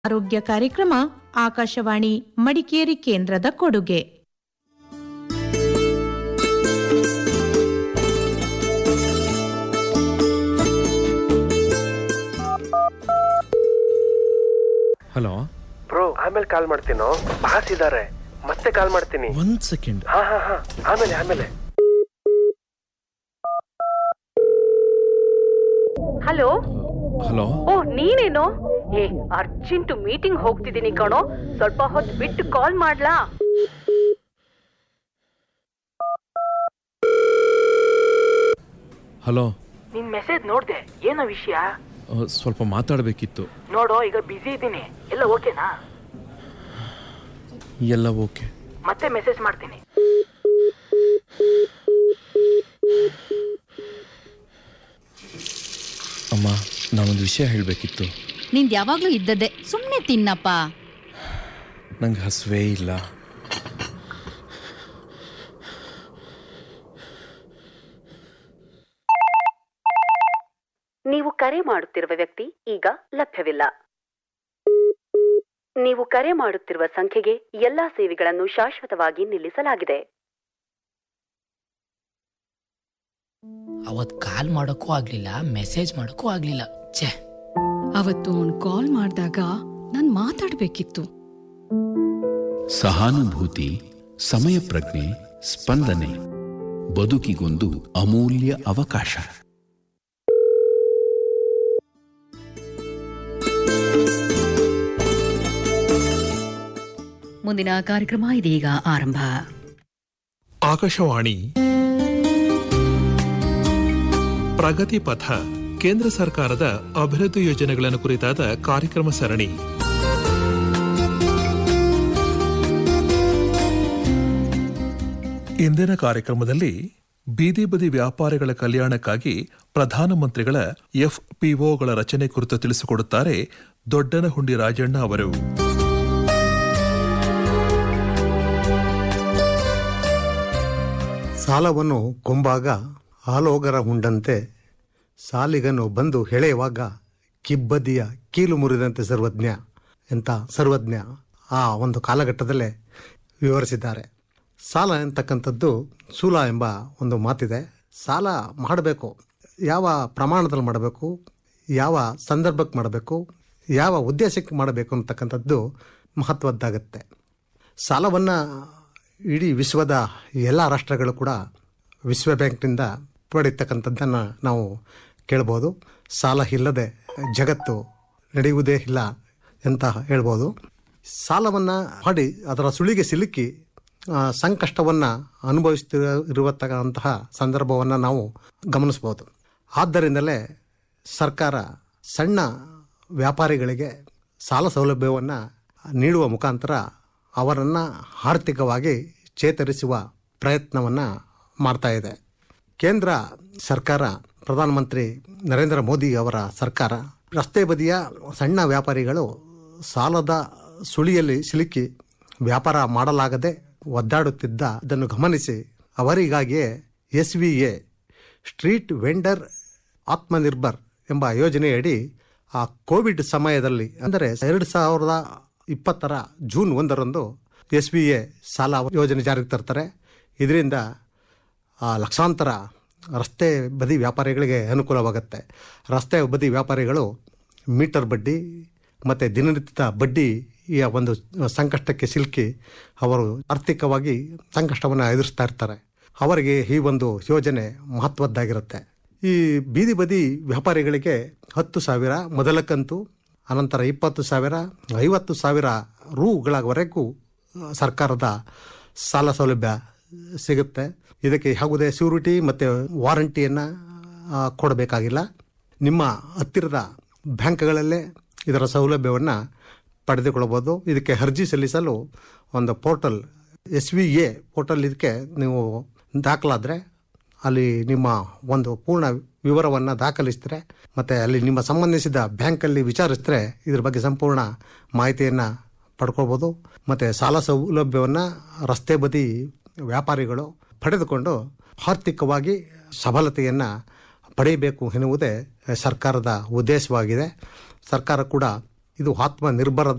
ಆರೋಗ್ಯ ಕಾರ್ಯಕ್ರಮ ಆಕಾಶವಾಣಿ ಮಡಿಕೇರಿ ಕೇಂದ್ರದ ಕೊಡುಗೆ ಹಲೋ ಬ್ರೋ ಆಮೇಲೆ ಕಾಲ್ ಮಾಡ್ತೀನೋ ಬಾಸ್ ಇದಾರೆ ಮತ್ತೆ ಕಾಲ್ ಮಾಡ್ತೀನಿ ಒಂದ್ ಸೆಕೆಂಡ್ ಹಾ ಹಾ ಹಾ ಆಮೇಲೆ ಆಮೇಲೆ ಹಲೋ ಹಲೋ ಓ ನೀನೇನು ಏ ಅರ್ಜೆಂಟ್ ಮೀಟಿಂಗ್ ಹೋಗ್ತಿದ್ದೀನಿ ಕಣೋ ಸ್ವಲ್ಪ ಹೊತ್ತು ಬಿಟ್ಟು ಕಾಲ್ ಮಾಡ್ಲಾ ಹಲೋ ನಿನ್ ಮೆಸೇಜ್ ನೋಡ್ದೆ ಏನೋ ವಿಷಯ ಆ, ಸ್ವಲ್ಪ ಮಾತಾಡಬೇಕಿತ್ತು ನೋಡು ಈಗ ಬಿಸಿ ಇದ್ದೀನಿ ಎಲ್ಲ ಓಕೆನಾ ಎಲ್ಲ ಓಕೆ ಮತ್ತೆ ಮೆಸೇಜ್ ಮಾಡ್ತೀನಿ ಅಮ್ಮ ನಾನೊಂದು ವಿಷಯ ಹೇಳಬೇಕಿತ್ತು ನಿಂದ್ ಯಾವಾಗ್ಲೂ ಇದ್ದದ್ದೇ ಸುಮ್ನೆ ತಿನ್ನಪ್ಪ ನಂಗೆ ಹಸುವೇ ಇಲ್ಲ ನೀವು ಕರೆ ಮಾಡುತ್ತಿರುವ ವ್ಯಕ್ತಿ ಈಗ ಲಭ್ಯವಿಲ್ಲ ನೀವು ಕರೆ ಮಾಡುತ್ತಿರುವ ಸಂಖ್ಯೆಗೆ ಎಲ್ಲಾ ಸೇವೆಗಳನ್ನು ಶಾಶ್ವತವಾಗಿ ನಿಲ್ಲಿಸಲಾಗಿದೆ ಅವತ್ ಕಾಲ್ ಮಾಡೋಕ್ಕೂ ಆಗ್ಲಿಲ್ಲ ಮೆಸೇಜ್ ಮಾಡೋಕ್ಕೂ ಆಗ್ಲಿಲ್ಲ ಛೇ ಅವತ್ತು ಅವ್ನ್ ಕಾಲ್ ಮಾಡಿದಾಗ ನಾನ್ ಮಾತಾಡ್ಬೇಕಿತ್ತು ಸಹಾನುಭೂತಿ ಸಮಯ ಪ್ರಜ್ಞೆ ಸ್ಪಂದನೆ ಬದುಕಿಗೊಂದು ಅಮೂಲ್ಯ ಅವಕಾಶ ಮುಂದಿನ ಕಾರ್ಯಕ್ರಮ ಇದೀಗ ಆರಂಭ ಆಕಾಶವಾಣಿ ಪ್ರಗತಿ ಪಥ ಕೇಂದ್ರ ಸರ್ಕಾರದ ಅಭಿವೃದ್ಧಿ ಯೋಜನೆಗಳನ್ನು ಕುರಿತಾದ ಕಾರ್ಯಕ್ರಮ ಸರಣಿ ಇಂದಿನ ಕಾರ್ಯಕ್ರಮದಲ್ಲಿ ಬೀದಿ ಬದಿ ವ್ಯಾಪಾರಿಗಳ ಕಲ್ಯಾಣಕ್ಕಾಗಿ ಪ್ರಧಾನಮಂತ್ರಿಗಳ ಎಫ್ಪಿಒಗಳ ರಚನೆ ಕುರಿತು ತಿಳಿಸಿಕೊಡುತ್ತಾರೆ ದೊಡ್ಡನಹುಂಡಿ ರಾಜಣ್ಣ ಅವರು ಸಾಲವನ್ನು ಕೊಂಬಾಗ ಆಲೋಗರ ಉಂಡಂತೆ ಸಾಲಿಗನು ಬಂದು ಹೆಳೆಯುವಾಗ ಕಿಬ್ಬದಿಯ ಕೀಲು ಮುರಿದಂತೆ ಸರ್ವಜ್ಞ ಎಂತ ಸರ್ವಜ್ಞ ಆ ಒಂದು ಕಾಲಘಟ್ಟದಲ್ಲೇ ವಿವರಿಸಿದ್ದಾರೆ ಸಾಲ ಎಂತಕ್ಕಂಥದ್ದು ಸೂಲ ಎಂಬ ಒಂದು ಮಾತಿದೆ ಸಾಲ ಮಾಡಬೇಕು ಯಾವ ಪ್ರಮಾಣದಲ್ಲಿ ಮಾಡಬೇಕು ಯಾವ ಸಂದರ್ಭಕ್ಕೆ ಮಾಡಬೇಕು ಯಾವ ಉದ್ದೇಶಕ್ಕೆ ಮಾಡಬೇಕು ಅಂತಕ್ಕಂಥದ್ದು ಮಹತ್ವದ್ದಾಗತ್ತೆ ಸಾಲವನ್ನು ಇಡೀ ವಿಶ್ವದ ಎಲ್ಲ ರಾಷ್ಟ್ರಗಳು ಕೂಡ ವಿಶ್ವ ಬ್ಯಾಂಕ್ನಿಂದ ಪಡೆಯತಕ್ಕಂಥದ್ದನ್ನು ನಾವು ಕೇಳ್ಬೋದು ಸಾಲ ಇಲ್ಲದೆ ಜಗತ್ತು ನಡೆಯುವುದೇ ಇಲ್ಲ ಅಂತ ಹೇಳ್ಬೋದು ಸಾಲವನ್ನು ಮಾಡಿ ಅದರ ಸುಳಿಗೆ ಸಿಲುಕಿ ಆ, ಸಂಕಷ್ಟವನ್ನು ಅನುಭವಿಸ್ತಿರುವತಕ್ಕಂತಹ ಸಂದರ್ಭವನ್ನು ನಾವು ಗಮನಿಸ್ಬೋದು ಆದ್ದರಿಂದಲೇ ಸರ್ಕಾರ ಸಣ್ಣ ವ್ಯಾಪಾರಿಗಳಿಗೆ ಸಾಲ ಸೌಲಭ್ಯವನ್ನು ನೀಡುವ ಮುಖಾಂತರ ಅವರನ್ನು ಆರ್ಥಿಕವಾಗಿ ಚೇತರಿಸುವ ಪ್ರಯತ್ನವನ್ನು ಮಾಡ್ತಾ ಇದೆ ಕೇಂದ್ರ ಸರ್ಕಾರ ಪ್ರಧಾನಮಂತ್ರಿ ನರೇಂದ್ರ ಮೋದಿ ಅವರ ಸರ್ಕಾರ ರಸ್ತೆ ಬದಿಯ ಸಣ್ಣ ವ್ಯಾಪಾರಿಗಳು ಸಾಲದ ಸುಳಿಯಲ್ಲಿ ಸಿಲುಕಿ ವ್ಯಾಪಾರ ಮಾಡಲಾಗದೆ ಒದ್ದಾಡುತ್ತಿದ್ದ ಇದನ್ನು ಗಮನಿಸಿ ಅವರಿಗಾಗಿಯೇ S V A street vendor Atmanirbhar ಎಂಬ ಯೋಜನೆಯಡಿ ಆ ಕೋವಿಡ್ ಸಮಯದಲ್ಲಿ ಅಂದರೆ ಎರಡು ಸಾವಿರದ ಇಪ್ಪತ್ತರ ಜೂನ್ ಒಂದರಂದು ಎಸ್ ಬಿ ಎ ಸಾಲ ಯೋಜನೆ ಜಾರಿಗೆ ತರ್ತಾರೆ ಇದರಿಂದ ಆ, ಲಕ್ಷಾಂತರ ರಸ್ತೆ ಬದಿ ವ್ಯಾಪಾರಿಗಳಿಗೆ ಅನುಕೂಲವಾಗುತ್ತೆ ರಸ್ತೆ ಬದಿ ವ್ಯಾಪಾರಿಗಳು ಮೀಟರ್ ಬಡ್ಡಿ ಮತ್ತು ದಿನನಿತ್ಯದ ಬಡ್ಡಿಯ ಒಂದು ಸಂಕಷ್ಟಕ್ಕೆ ಸಿಲುಕಿ ಅವರು ಆರ್ಥಿಕವಾಗಿ ಸಂಕಷ್ಟವನ್ನು ಎದುರಿಸ್ತಾ ಇರ್ತಾರೆ ಅವರಿಗೆ ಈ ಒಂದು ಯೋಜನೆ ಮಹತ್ವದ್ದಾಗಿರುತ್ತೆ ಈ ಬೀದಿ ಬದಿ ವ್ಯಾಪಾರಿಗಳಿಗೆ ಹತ್ತು ಸಾವಿರ ಮೊದಲ ಕಂತು ಅನಂತರ ಇಪ್ಪತ್ತು ಸಾವಿರ ಐವತ್ತು ಸಾವಿರ ರೂಗಳವರೆಗೂ ಸರ್ಕಾರದ ಸಾಲ ಸೌಲಭ್ಯ ಸಿಗುತ್ತೆ ಇದಕ್ಕೆ ಯಾವುದೇ ಸ್ಯೂರಿಟಿ ಮತ್ತು ವಾರಂಟಿಯನ್ನು ಕೊಡಬೇಕಾಗಿಲ್ಲ ನಿಮ್ಮ ಹತ್ತಿರದ ಬ್ಯಾಂಕ್ಗಳಲ್ಲೇ ಇದರ ಸೌಲಭ್ಯವನ್ನು ಪಡೆದುಕೊಳ್ಳಬಹುದು ಇದಕ್ಕೆ ಅರ್ಜಿ ಸಲ್ಲಿಸಲು ಒಂದು portal S V A portal ಇದಕ್ಕೆ ನೀವು ದಾಖಲಾದರೆ ಅಲ್ಲಿ ನಿಮ್ಮ ಒಂದು ಪೂರ್ಣ ವಿವರವನ್ನು ದಾಖಲಿಸಿದ್ರೆ ಮತ್ತು ಅಲ್ಲಿ ನಿಮ್ಮ ಸಂಬಂಧಿಸಿದ ಬ್ಯಾಂಕಲ್ಲಿ ವಿಚಾರಿಸಿದ್ರೆ ಇದ್ರ ಬಗ್ಗೆ ಸಂಪೂರ್ಣ ಮಾಹಿತಿಯನ್ನು ಪಡ್ಕೊಳ್ಬೋದು ಮತ್ತು ಸಾಲ ಸೌಲಭ್ಯವನ್ನು ರಸ್ತೆ ಬದಿ ವ್ಯಾಪಾರಿಗಳು ಪಡೆದುಕೊಂಡು ಆರ್ಥಿಕವಾಗಿ ಸಬಲತೆಯನ್ನು ಪಡೆಯಬೇಕು ಎನ್ನುವುದೇ ಸರ್ಕಾರದ ಉದ್ದೇಶವಾಗಿದೆ ಸರ್ಕಾರ ಕೂಡ ಇದು ಆತ್ಮನಿರ್ಭರ